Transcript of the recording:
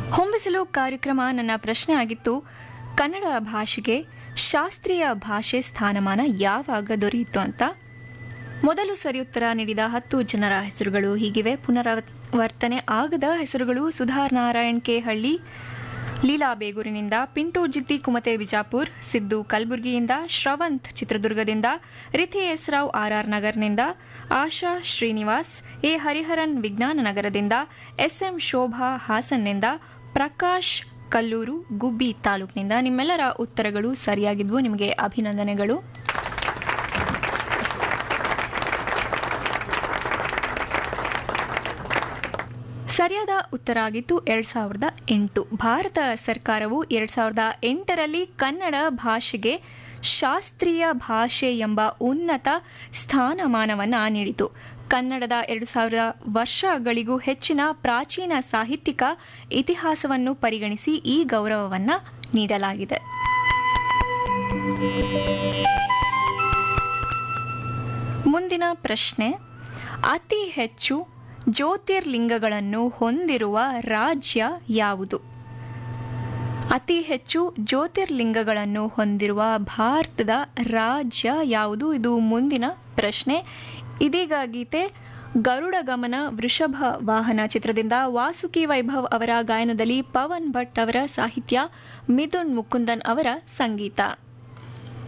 ಹೊಂಬಿಸಲು ಕಾರ್ಯಕ್ರಮ ನನ್ನ ಪ್ರಶ್ನೆ ಆಗಿತ್ತು ಕನ್ನಡ ಭಾಷೆಗೆ ಶಾಸ್ತ್ರೀಯ ಭಾಷೆ ಸ್ಥಾನಮಾನ ಯಾವಾಗ ದೊರೆಯಿತು ಅಂತ ಮೊದಲು ಸರಿ ಉತ್ತರ ನೀಡಿದ ಹತ್ತು ಜನರ ಹೆಸರುಗಳು ಹೀಗಿವೆ ಪುನರಾವರ್ತನೆ ಆಗದ ಹೆಸರುಗಳು ಸುಧಾರ್ ನಾರಾಯಣ್ ಕೆ ಹಳ್ಳಿ ಲೀಲಾ ಬೇಗೂರಿನಿಂದ ಪಿಂಟು ಜಿದ್ದಿ ಕುಮತೆ ಬಿಜಾಪುರ್ ಸಿದ್ದು ಕಲಬುರಗಿಯಿಂದ ಶ್ರವಂತ್ ಚಿತ್ರದುರ್ಗದಿಂದ ರಿಥಿ ಎಸ್ ರಾವ್ ಆರ್ಆರ್ ನಗರ್ನಿಂದ ಆಶಾ ಶ್ರೀನಿವಾಸ್ ಎ ಹರಿಹರನ್ ವಿಜ್ಞಾನ ನಗರದಿಂದ ಎಸ್ಎಂ ಶೋಭಾ ಹಾಸನ್ನಿಂದ ಪ್ರಕಾಶ್ ಕಲ್ಲೂರು ಗುಬ್ಬಿ ತಾಲೂಕಿನಿಂದ ನಿಮ್ಮೆಲ್ಲರ ಉತ್ತರಗಳು ಸರಿಯಾಗಿದ್ವು ನಿಮಗೆ ಅಭಿನಂದನೆಗಳು ಸರಿಯಾದ ಉತ್ತರ ಆಗಿತ್ತು ಎರಡ್ ಸಾವಿರದ ಎಂಟು ಭಾರತ ಸರ್ಕಾರವು ಎರಡ್ ಸಾವಿರದ ಎಂಟರಲ್ಲಿ ಕನ್ನಡ ಭಾಷೆಗೆ ಶಾಸ್ತ್ರೀಯ ಭಾಷೆ ಎಂಬ ಉನ್ನತ ಸ್ಥಾನಮಾನವನ್ನು ನೀಡಿತು ಕನ್ನಡದ ಎರಡು ಸಾವಿರ ವರ್ಷಗಳಿಗೂ ಹೆಚ್ಚಿನ ಪ್ರಾಚೀನ ಸಾಹಿತ್ಯಿಕ ಇತಿಹಾಸವನ್ನು ಪರಿಗಣಿಸಿ ಈ ಗೌರವವನ್ನು ನೀಡಲಾಗಿದೆ ಮುಂದಿನ ಪ್ರಶ್ನೆ ಅತಿ ಹೆಚ್ಚು ಜ್ಯೋತಿರ್ಲಿಂಗಗಳನ್ನು ಹೊಂದಿರುವ ರಾಜ್ಯ ಯಾವುದು ಅತಿ ಹೆಚ್ಚು ಜ್ಯೋತಿರ್ಲಿಂಗಗಳನ್ನು ಹೊಂದಿರುವ ಭಾರತದ ರಾಜ್ಯ ಯಾವುದು ಇದು ಮುಂದಿನ ಪ್ರಶ್ನೆ ಇದೀಗ ಗೀತೆ ಗರುಡ ಗಮನ ವೃಷಭ ವಾಹನ ಚಿತ್ರದಿಂದ ವಾಸುಕಿ ವೈಭವ್ ಅವರ ಗಾಯನದಲ್ಲಿ ಪವನ್ ಭಟ್ ಅವರ ಸಾಹಿತ್ಯ ಮಿಥುನ್ ಮುಕುಂದನ್ ಅವರ ಸಂಗೀತ